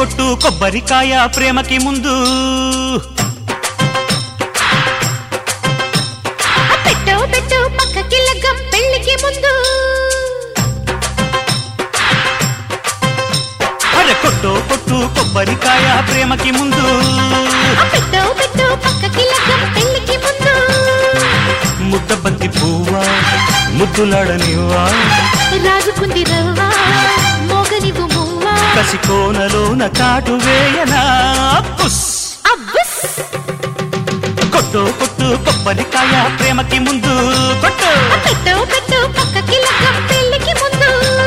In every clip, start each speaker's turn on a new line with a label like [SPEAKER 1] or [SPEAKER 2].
[SPEAKER 1] కొట్టు కొబ్బరికాయ ప్రేమకి ముందు
[SPEAKER 2] ఆ పెట్టు పెట్టు పక్కకి లగ్గం పెళ్లికి ముందు
[SPEAKER 1] అరే కొట్టు కొట్టు కొబ్బరికాయ ప్రేమకి ముందు
[SPEAKER 2] ఆ పెట్టు పెట్టు పక్కకి లగ్గం పెళ్లికి ముందు
[SPEAKER 1] ముద్ద బంతి పువ్వా ముద్దులాడనివ్వా
[SPEAKER 2] రాజుకుంది రవ్వా మోగనివు మువ్వా
[SPEAKER 1] కసి కోనలోన కాటు వేయనా పుస్
[SPEAKER 2] అబ్బుస్
[SPEAKER 1] కొట్టు కొట్టు కొబ్బరికాయ ప్రేమకి ముందు కొట్టు
[SPEAKER 2] ఆ పెట్టు పెట్టు పక్కకి లగ్గం పెళ్లికి ముందు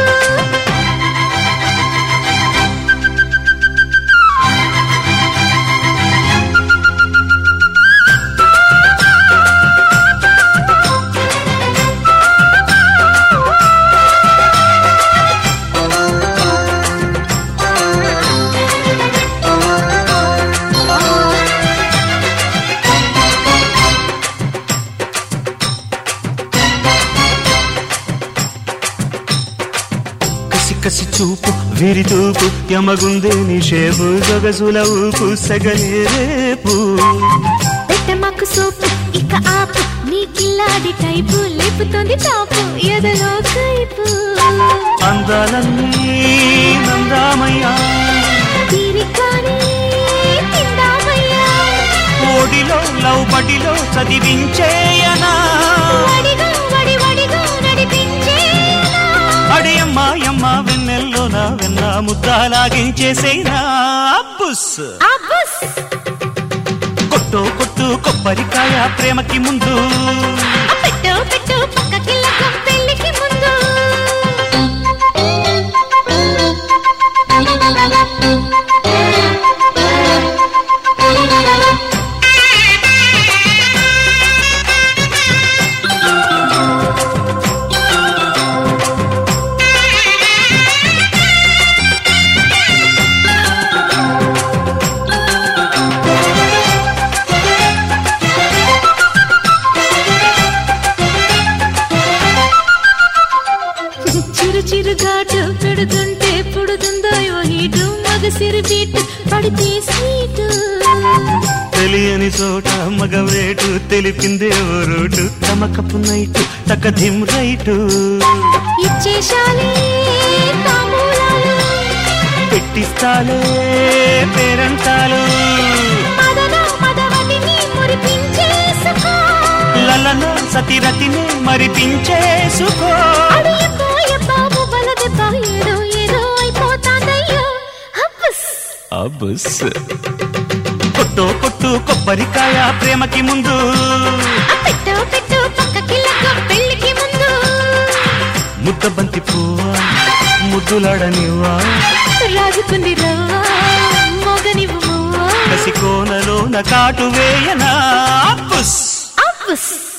[SPEAKER 1] కసి కసి చూపు వీరి తూపు యమగుందే నిషేపు గగజుల ఊపు సగలే రేపు
[SPEAKER 2] పెట్టమాకు సోపు ఇక ఆపు నీ కిల్లాడి టైపు లేపుతోంది టాపు ఎదలో కైపు
[SPEAKER 1] అందాలన్నీ నందామయ్యా
[SPEAKER 2] తీరికాని తిందామయ్యా
[SPEAKER 1] ఓడిలో లవ్ బడిలో చదివించేయనా
[SPEAKER 2] వడిగా వడి వడిగా నడిపించేనా
[SPEAKER 1] అడియమ్మా యమ్మ వెన్నెల్లో నా వెన్న ముద్దాలాగించేసేనా బుస్
[SPEAKER 2] అబ్బుస్
[SPEAKER 1] కొట్టు కొట్టు కొబ్బరికాయ ప్రేమకి ముందు
[SPEAKER 2] ఆ పెట్టు పెట్టు పక్కకి లగ్గం పెళ్లికి ముందు చిరు చిరు ఘాటు పెడుతుంటే పుడుతుందో ఓ హీటు మగ సిరి బీటు పడితే స్వీటు
[SPEAKER 1] తెలియని చోట మగవేటు తెలిపిందే ఓ రోటు తమకపు నైటు తకధిం రైటు
[SPEAKER 2] ఇచ్చేశాలే తాంబూలాలు
[SPEAKER 1] పెట్టిస్తాలే పేరంటాలు
[SPEAKER 2] మదన మదవతిని మురిపించేసుకో
[SPEAKER 1] లలన సతిరతిని మరిపించేసుకో
[SPEAKER 2] అడియపోయ బాబు బలదెబ్బ ఏదో ఏదో అయిపోతాందయ్యో హబ్బస్
[SPEAKER 1] అబుస్ కొట్టు కొట్టు కొబ్బరికాయ ప్రేమకి ముందు
[SPEAKER 2] ఆ పెట్టు పెట్టు పక్కకి లగ్గం పెళ్లికి ముందు
[SPEAKER 1] ముద్ద బంతి పువ్వా ముద్దులాడనివ్వా
[SPEAKER 2] రాజుకుంది రవ్వా మోగనివు మువ్వా
[SPEAKER 1] కసి కోనలోన కాటు వేయనా అబ్బుస్
[SPEAKER 2] అబ్బస్